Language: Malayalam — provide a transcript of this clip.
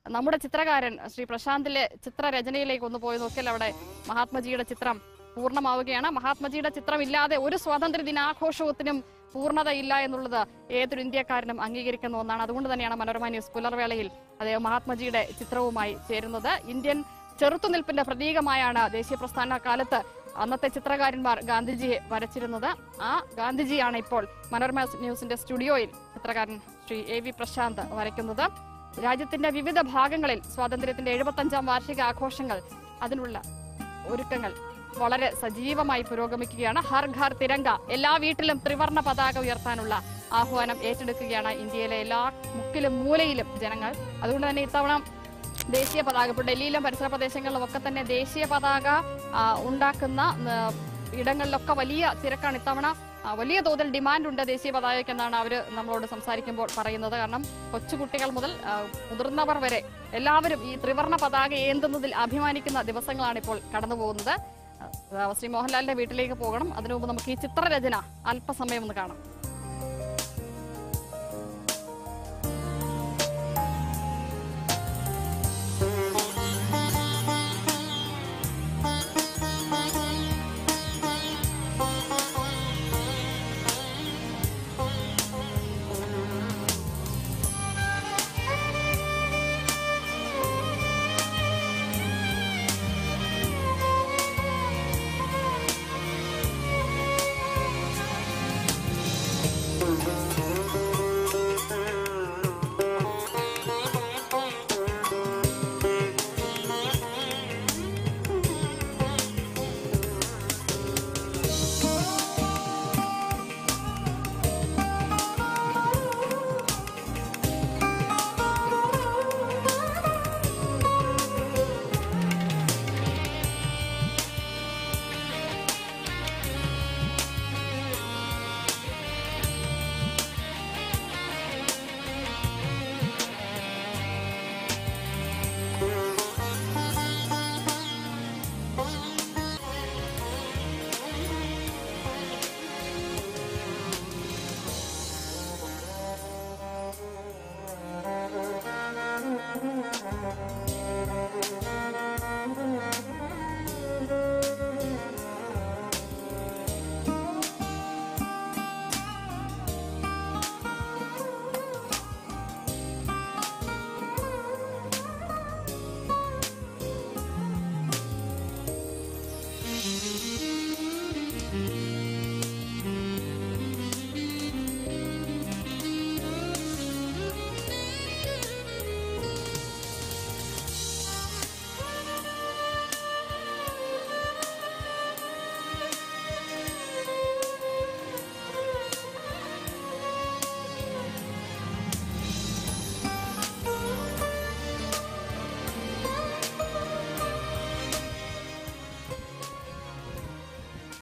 നമ്മുടെ ചിത്രകാരൻ ശ്രീ പ്രശാന്തിലെ ചിത്രരചനയിലേക്ക് ഒന്ന് പോയി നോക്കിയാൽ അവിടെ മഹാത്മജിയുടെ ചിത്രം പൂർണ്ണമാവുകയാണ് മഹാത്മജിയുടെ ചിത്രം ഇല്ലാതെ ഒരു സ്വാതന്ത്ര്യ ദിനാഘോഷത്തിനും പൂർണ്ണതയില്ല എന്നുള്ളത് ഏതൊരു ഇന്ത്യക്കാരനും അംഗീകരിക്കുന്ന ഒന്നാണ് അതുകൊണ്ട് തന്നെയാണ് മനോരമ ന്യൂസ് പുലർവേളയിൽ അദ്ദേഹം മഹാത്മജിയുടെ ചിത്രവുമായി ചേരുന്നത് ഇന്ത്യൻ ചെറുത്തുനിൽപ്പിന്റെ പ്രതീകമായാണ് ദേശീയ പ്രസ്ഥാന കാലത്ത് അന്നത്തെ ചിത്രകാരന്മാർ ഗാന്ധിജിയെ വരച്ചിരുന്നത് ആ ഗാന്ധിജിയാണ് ഇപ്പോൾ മനോരമ ന്യൂസിന്റെ സ്റ്റുഡിയോയിൽ ചിത്രകാരൻ ശ്രീ എ വി പ്രശാന്ത് വരയ്ക്കുന്നത് രാജ്യത്തിന്റെ വിവിധ ഭാഗങ്ങളിൽ സ്വാതന്ത്ര്യത്തിന്റെ എഴുപത്തഞ്ചാം വാർഷിക ആഘോഷങ്ങൾ അതിനുള്ള ഒരുക്കങ്ങൾ വളരെ സജീവമായി പുരോഗമിക്കുകയാണ് ഹർ ഘർ തിരങ്ക എല്ലാ വീട്ടിലും ത്രിവർണ പതാക ഉയർത്താനുള്ള ആഹ്വാനം ഏറ്റെടുക്കുകയാണ് ഇന്ത്യയിലെ എല്ലാ മുക്കിലും മൂലയിലും ജനങ്ങൾ അതുകൊണ്ട് തന്നെ ഇത്തവണ ദേശീയ പതാക ഇപ്പോൾ ഡൽഹിയിലും പരിസര പ്രദേശങ്ങളിലും ഒക്കെ തന്നെ ദേശീയ പതാക ആ, ഉണ്ടാക്കുന്ന ആ, ഇടങ്ങളിലൊക്കെ വലിയ തിരക്കാണ് ഇത്തവണ ആ, വലിയ തോതിൽ ഡിമാൻഡ് ഉണ്ട് ദേശീയ പതാകയ്ക്ക് എന്നാണ് അവർ നമ്മളോട് സംസാരിക്കുമ്പോൾ പറയുന്നത് കാരണം കൊച്ചുകുട്ടികൾ മുതൽ ആ, മുതിർന്നവർ വരെ എല്ലാവരും ഈ ത്രിവർണ പതാക ഏന്തുന്നതിൽ അഭിമാനിക്കുന്ന ദിവസങ്ങളാണ് ഇപ്പോൾ കടന്നു പോകുന്നത് ആ, ശ്രീ മോഹൻലാലിന്റെ വീട്ടിലേക്ക് പോകണം അതിനു മുമ്പ് നമുക്ക് ഈ ചിത്രരചന അല്പസമയം ഒന്ന് കാണാം